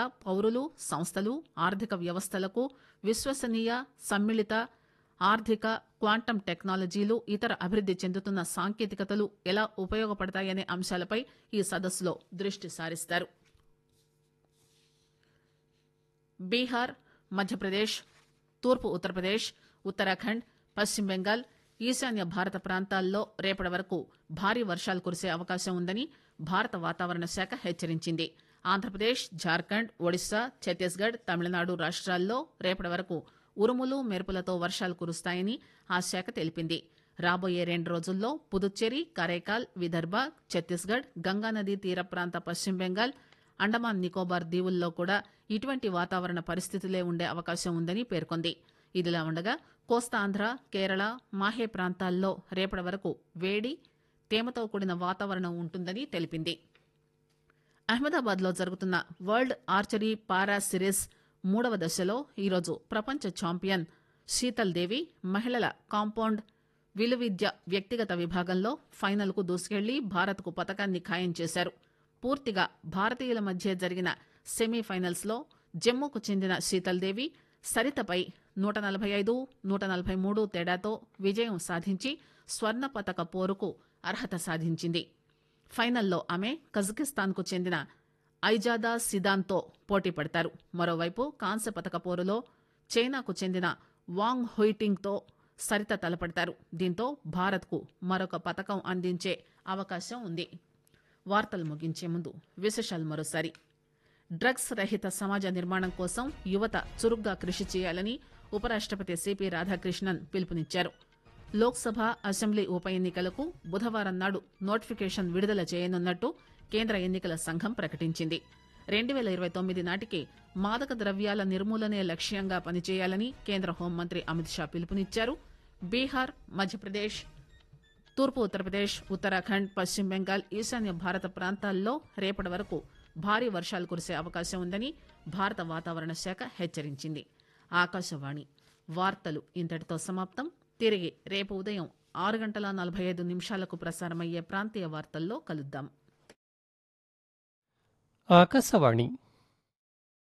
పౌరులు సంస్థలు ఆర్థిక వ్యవస్థలకు విశ్వసనీయ సమ్మిళిత ఆర్థిక క్వాంటం టెక్నాలజీలు ఇతర అభివృద్ది చెందుతున్న సాంకేతికతలు ఎలా ఉపయోగపడతాయనే అంశాలపై ఈ సదస్సులో దృష్టి సారిస్తారు బీహార్ మధ్యప్రదేశ్ తూర్పు ఉత్తరప్రదేశ్ ఉత్తరాఖండ్ పశ్చిమ బెంగాల్ ఈశాన్య భారత ప్రాంతాల్లో రేపటి వరకు భారీ వర్షాలు కురిసే అవకాశం ఉందని భారత వాతావరణ శాఖ హెచ్చరించింది ఆంధ్రప్రదేశ్ జార్ఖండ్ ఒడిశా ఛత్తీస్గఢ్ తమిళనాడు రాష్ట్రాల్లో రేపటి వరకు ఉరుములు మెరుపులతో వర్షాలు కురుస్తాయని ఆ శాఖ తెలిపింది రాబోయే రెండు రోజుల్లో పుదుచ్చేరి కరైకాల్ విదర్భ ఛత్తీస్గఢ్ గంగానదీ తీర ప్రాంత పశ్చిమ బెంగాల్ అండమాన్ నికోబార్ దీవుల్లో కూడా ఇటువంటి వాతావరణ పరిస్థితులే ఉండే అవకాశం ఉందని పేర్కొంది ఇదిలా ఉండగా కోస్తాంధ్ర కేరళ మాహే ప్రాంతాల్లో రేపటి వరకు వేడి తేమతో కూడిన వాతావరణం ఉంటుందని తెలిపింది అహ్మదాబాద్ లో జరుగుతున్న వరల్డ్ ఆర్చరీ పారా సిరీస్ మూడవ దశలో ఈరోజు ప్రపంచ ఛాంపియన్ శీతల్ దేవి మహిళల కాంపౌండ్ విలువిద్య వ్యక్తిగత విభాగంలో ఫైనల్ కు దూసుకెళ్లి భారత్ కు పతకాన్ని ఖాయం చేశారు పూర్తిగా భారతీయుల మధ్య జరిగిన సెమీఫైనల్స్ లో జమ్మూకు చెందిన శీతల్ దేవి సరితపై నూట నలభై ఐదు నూట నలభై మూడు తేడాతో విజయం సాధించి స్వర్ణ పతక పోరుకు అర్హత సాధించింది ఫైనల్లో ఆమె కజకిస్తాన్కు చెందిన ఐజాదా సిదాన్తో పోటీ పడతారు మరోవైపు కాంస్య పతక పోరులో చైనాకు చెందిన వాంగ్ హుయిటింగ్తో సరిత తలపడతారు దీంతో భారత్కు మరొక పతకం అందించే అవకాశం ఉంది వార్తలు ముగించే ముందు విశేషాలు మరోసారి డ్రగ్స్ రహిత సమాజ నిర్మాణం కోసం యువత చురుగ్గా కృషి చేయాలని ఉపరాష్టపతి సిపి రాధాకృష్ణన్ పిలుపునిచ్చారు లోక్సభ అసెంబ్లీ ఉప ఎన్నికలకు బుధవారం నాడు నోటిఫికేషన్ విడుదల చేయనున్నట్టు కేంద్ర ఎన్నికల సంఘం ప్రకటించింది రెండు పేల ఇరవై తొమ్మిది నాటికి మాదక ద్రవ్యాల నిర్మూలనే లక్ష్యంగా పనిచేయాలని కేంద్ర హోంమంత్రి అమిత్ షా పిలుపునిచ్చారు బీహార్ మధ్యప్రదేశ్ తూర్పు ఉత్తరప్రదేశ్ ఉత్తరాఖండ్ పశ్చిమ బెంగాల్ ఈశాన్య భారత ప్రాంతాల్లో రేపటి వరకు భారీ వర్షాలు కురిసే అవకాశం ఉందని భారత వాతావరణ శాఖ హెచ్చరించింది ఆకాశవాణి వార్తలు ఇంతటితో సమాప్తం తిరిగి రేపు ఉదయం ఆరు గంటల నలభై ఐదు నిమిషాలకు ప్రసారమయ్యే ప్రాంతీయ వార్తల్లో కలుద్దాం ఆకాశవాణి